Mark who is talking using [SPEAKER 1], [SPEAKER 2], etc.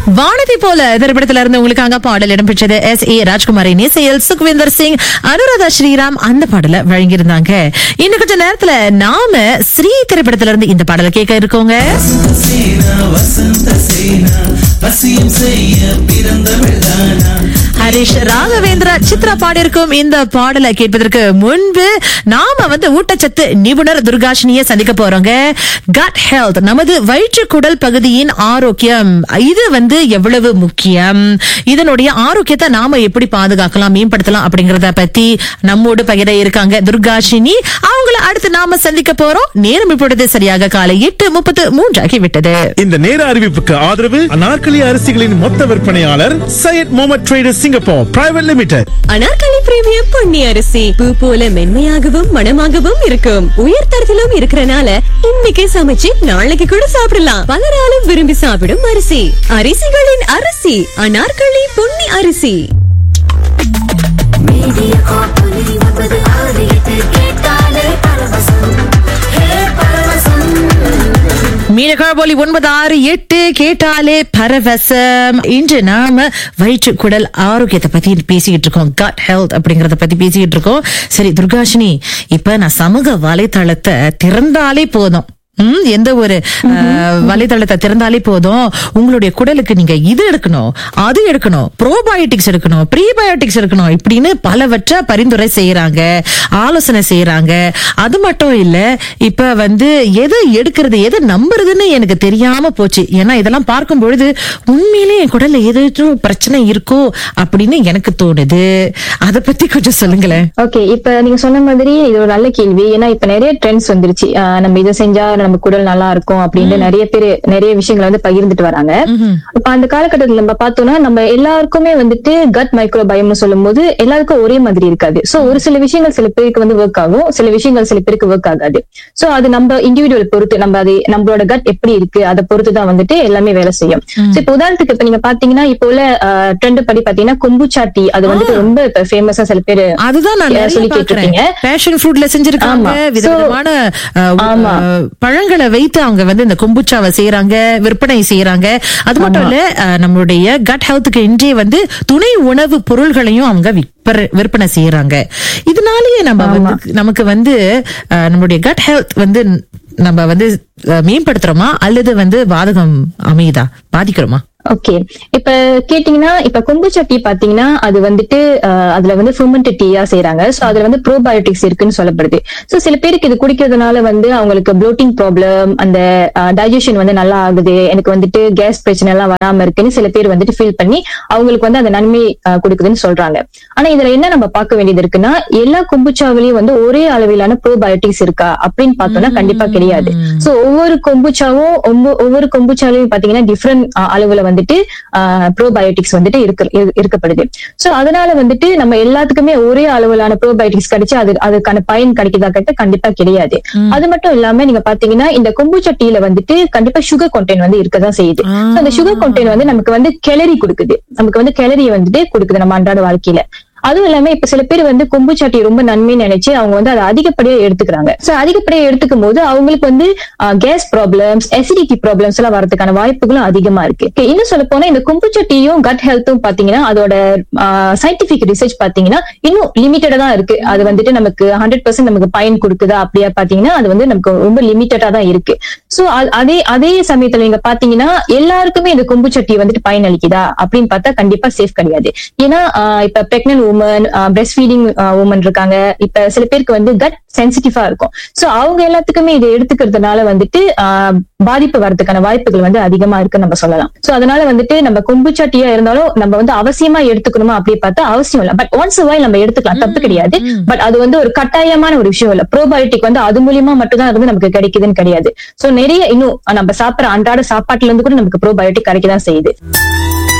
[SPEAKER 1] வானதி போல திரைப்படத்துல இருந்து உங்களுக்காக பாடல் இடம்பெற்றது எஸ் ஏ ராஜ்குமாரின் இசையில் சுக்விந்தர் சிங் அனுராதா ஸ்ரீராம் அந்த பாடல வழங்கியிருந்தாங்க இன்னும் கொஞ்ச நேரத்துல நாம ஸ்ரீ திரைப்படத்துல இருந்து இந்த பாடலை கேட்க இருக்கோங்க ஹரிஷ் ராகவேந்திரா சித்ரா பாடியிருக்கும் இந்த பாடலை கேட்பதற்கு முன்பு நாம வந்து ஊட்டச்சத்து நிபுணர் துர்காஷினிய சந்திக்க போறோங்க கட் ஹெல்த் நமது வயிற்று குடல் பகுதியின் ஆரோக்கியம் இது வந்து எவ்வளவு முக்கியம் இதனுடைய ஆரோக்கியத்தை நாம எப்படி பாதுகாக்கலாம் மேம்படுத்தலாம் அப்படிங்கறத பத்தி நம்மோடு பகிர இருக்காங்க துர்காஷினி அவங்கள அடுத்து நாம சந்திக்க போறோம் நேரம் இப்பொழுது சரியாக காலை எட்டு முப்பத்து மூன்றாகி விட்டது
[SPEAKER 2] இந்த நேர அறிவிப்புக்கு ஆதரவு அனார்கலி அரிசிகளின் மொத்த விற்பனையாளர் Syed Mohammed traders Singapore private limited
[SPEAKER 3] Anarkali premium Ponni அரிசி பூ போல மென்மையாகவும் மணமாகவும் இருக்கும் உயர் தரத்திலும் இருக்கறனால இன்னைக்கு சமைச்சு நாளைக்கு கூட சாப்பிடலாம் பலராலும் விரும்பி சாப்பிடும் அரிசி அரிசிகளின் அரசி அனார்கலி பொன்னி அரிசி
[SPEAKER 4] மீடியா காப்பொலி ஒன்பது ஆறு எட்டு கேட்டாலே பரவசம் ஹே பரவசம்
[SPEAKER 1] மீனகாபோலி ஒன்பது ஆறு எட்டு கேட்டாலே பரவசம் இன்று நாம வயிற்று குடல் ஆரோக்கியத்தை பத்தி பேசிக்கிட்டு இருக்கோம் கட் ஹெல்த் அப்படிங்கறத பத்தி பேசிக்கிட்டு இருக்கோம் சரி துர்காஷினி இப்ப நான் சமூக வலைத்தளத்தை திறந்தாலே போதும் ம், எந்த ஒரு அஹ், வலைத்தளத்தை திறந்தாலே போதும் உங்களுடைய குடலுக்கு நீங்க இது எடுக்கணும் அது எடுக்கணும் ப்ரோபயோட்டிக்ஸ் எடுக்கணும் ப்ரீபயோட்டிக்ஸ் எடுக்கணும் இப்படின்னு பலவற்றை பரிந்துரை செய்யறாங்க ஆலோசனை செய்யறாங்க அது மட்டும் இல்ல இப்ப வந்து எதை எடுக்கிறது எதை நம்புறதுன்னு எனக்கு தெரியாம போச்சு ஏன்னா இதெல்லாம் பார்க்கும் பொழுது உண்மையிலேயே என் குடல்ல ஏதாச்சும் பிரச்சனை இருக்கோ அப்படின்னு எனக்கு தோணுது அத பத்தி கொஞ்சம் சொல்லுங்களேன்
[SPEAKER 5] ஓகே இப்ப நீங்க சொன்ன மாதிரி இது ஒரு நல்ல கேள்வி ஏன்னா இப்ப நிறைய ட்ரெண்ட்ஸ் வந்துருச்சு ஆஹ் நம்ம இதை செஞ்சா நம்ம குடல் நல்லா இருக்கும் அப்படின்னு நிறைய பேர் நிறைய விஷயங்களை வந்து பகிர்ந்துட்டு வராங்க இப்ப அந்த காலகட்டத்துல நம்ம பார்த்தோம்னா நம்ம எல்லாருக்குமே வந்துட்டு கட் மைக்ரோபயம்னு சொல்லும் போது எல்லாருக்கும் ஒரே மாதிரி இருக்காது சோ ஒரு சில விஷயங்கள் சில பேருக்கு வந்து ஒர்க் ஆகும் சில விஷயங்கள் சில பேருக்கு ஒர்க் ஆகாது சோ அது நம்ம இண்டிவிஜுவல் பொறுத்து நம்ம அது நம்மளோட கட் எப்படி இருக்கு அதை பொறுத்து தான் வந்துட்டு எல்லாமே வேலை செய்யும் சோ இப்ப உதாரணத்துக்கு இப்ப நீங்க பாத்தீங்கன்னா இப்போ உள்ள ட்ரெண்ட் படி பாத்தீங்கன்னா கொம்புச்சா டீ அது வந்துட்டு ரொம்ப இப்ப ஃபேமஸா சில பேர்
[SPEAKER 1] அதுதான் நான் நிறைய
[SPEAKER 5] சொல்லி
[SPEAKER 1] பாக்குறேன்
[SPEAKER 5] கேட்டிருப்பீங்க.
[SPEAKER 1] பேஷன் ஃப்ரூட்ல செஞ்சிருக்காங்க
[SPEAKER 5] ஆமா.
[SPEAKER 1] விதவிதமான அஹ், உ-
[SPEAKER 5] ஆமா.
[SPEAKER 1] அஹ், பழங்களை வைத்து அவங்க வந்து இந்த கொம்புச்சாவை செய்யறாங்க விற்பனை செய்யறாங்க அது மட்டும் இல்ல அஹ், நம்மளுடைய கட் ஹெல்த்துக்கு இன்றே வந்து துணை உணவு பொருள்களையும் அவங்க விற்பர- விற்பனை செய்யறாங்க இதனாலேயே நம்ம வந்து நமக்கு வந்து அஹ், நம்மளுடைய கட் ஹெல்த் வந்து நம்ம வந்து அஹ், மேம்படுத்துறோமா அல்லது வந்து பாதகம் அமையுதா பாதிக்கிறோமா
[SPEAKER 5] ஓகே இப்ப கேட்டீங்கன்னா இப்ப கொம்பு சட்டி பாத்தீங்கன்னா அது வந்துட்டு அஹ், அதுல வந்து ஃபெர்மெண்டட் டீயா செய்யறாங்க சோ அதுல வந்து ப்ரோபயோட்டிக்ஸ் இருக்குன்னு சொல்லப்படுது சோ சில பேருக்கு இது குடிக்கிறதுனால வந்து அவங்களுக்கு ப்ளோட்டிங் ப்ராப்ளம் அந்த டைஜஷன் வந்து நல்லா ஆகுது எனக்கு வந்துட்டு கேஸ் பிரச்சனை எல்லாம் வராம இருக்குன்னு சில பேர் வந்துட்டு ஃபீல் பண்ணி அவங்களுக்கு வந்து அந்த நன்மை அஹ், கொடுக்குதுன்னு சொல்றாங்க ஆனா இதுல என்ன நம்ம பார்க்க வேண்டியது இருக்குன்னா எல்லா கொம்புச்சாவிலையும் வந்து ஒரே அளவிலான ப்ரோபயோட்டிக்ஸ் இருக்கா அப்படின்னு பார்த்தோம்னா கண்டிப்பா கிடையாது சோ ஒவ்வொரு கொம்புச்சாவும் ஒவ்வொ- ஒவ்வொரு கொம்புச்சாலையும் பாத்தீங்கன்னா டிஃப்ரெண்ட் அளவுல வந்துட்டு ப்ரோபயோட்டிக்ஸ் வந்துட்டு இருக்க இரு- இருக்கப்படுது சோ அதனால வந்துட்டு நம்ம எல்லாத்துக்குமே ஒரே அளவிலான ப்ரோபயோட்டிக்ஸ் கிடைச்சு அது அதுக்கான பயன் கிடைக்குதா கேட்ட கண்டிப்பா கிடையாது அது மட்டும் இல்லாம நீங்க பாத்தீங்கன்னா இந்த கொம்புச்சா டீல வந்துட்டு கண்டிப்பா சுகர் கண்டென்ட் வந்து இருக்கதான் செய்யுது So, அந்த சுகர் கண்டென்ட் வந்து நமக்கு வந்து கேலரி கொடுக்குது நமக்கு வந்து கேலரியை வந்துட்டு கொடுக்குது நம்ம அன்றாட வாழ்க்கையில அதுவும் இல்லாம இப்ப சில பேர் வந்து கொம்பு சாட்டி ரொம்ப நன்மை நினைச்சு அவங்க வந்து அதை அதிகப்படியா எடுத்துக்கிறாங்க சோ அதிகப்படியா எடுத்துக்கும் போது அவங்களுக்கு வந்து கேஸ் ப்ராப்ளம்ஸ் அசிடிட்டி ப்ராப்ளம்ஸ் எல்லாம் வரதுக்கான வாய்ப்புகளும் அதிகமா இருக்கு Okay, இன்னும் சொல்ல போனா இந்த கொம்பு சட்டியும் கட் ஹெல்த்தும் பாத்தீங்கன்னா அதோட சயின்டிபிக் ரிசர்ச் பாத்தீங்கன்னா இன்னும் லிமிட்டடா தான் இருக்கு அது வந்துட்டு நமக்கு ஹண்ட்ரட் பர்சன்ட் நமக்கு பயன் கொடுக்குதா அப்படியா பாத்தீங்கன்னா அது வந்து நமக்கு ரொம்ப லிமிட்டடா தான் இருக்கு சோ அதே அதே சமயத்துல நீங்க பாத்தீங்கன்னா எல்லாருக்குமே இந்த கொம்பு சட்டி வந்துட்டு பயன் அளிக்குதா அப்படின்னு பார்த்தா கண்டிப்பா சேஃப் கிடையாது ஏன்னா ஆஹ் இப்ப pregnant women breast feeding women இருக்காங்க இப்ப சில பேருக்கு வந்து கட் சென்சிட்டிவா இருக்கும் சோ அவங்க எல்லாத்துக்குமே இதை எடுத்துக்கிறதுனால வந்துட்டு ஆஹ் பாதிப்பு வர்றதுக்கான வாய்ப்புகள் வந்து அதிகமா இருக்குன்னு நம்ம சொல்லலாம் சோ அதனால வந்துட்டு நம்ம கொம்பு சட்டியா இருந்தாலும் நம்ம வந்து அவசியமா எடுத்துக்கணுமா அப்படி பார்த்தா அவசியம் இல்ல பட் ஒன்ஸ் வாய் நம்ம எடுத்துக்கலாம் தப்பு கிடையாது பட் அது வந்து ஒரு கட்டாயமான ஒரு விஷயம் இல்ல ப்ரோபயோட்டிக் வந்து அது மூலியமா மட்டும் தான் இருந்து நமக்கு கிடைக்குதுன்னு கிடையாது சோ நிறைய இன்னும் நம்ம சாப்பிடுற அன்றாட சாப்பாட்டுல இருந்து கூட நமக்கு ப்ரோபயோட்டிக் கிடைக்கதான் செய்யுது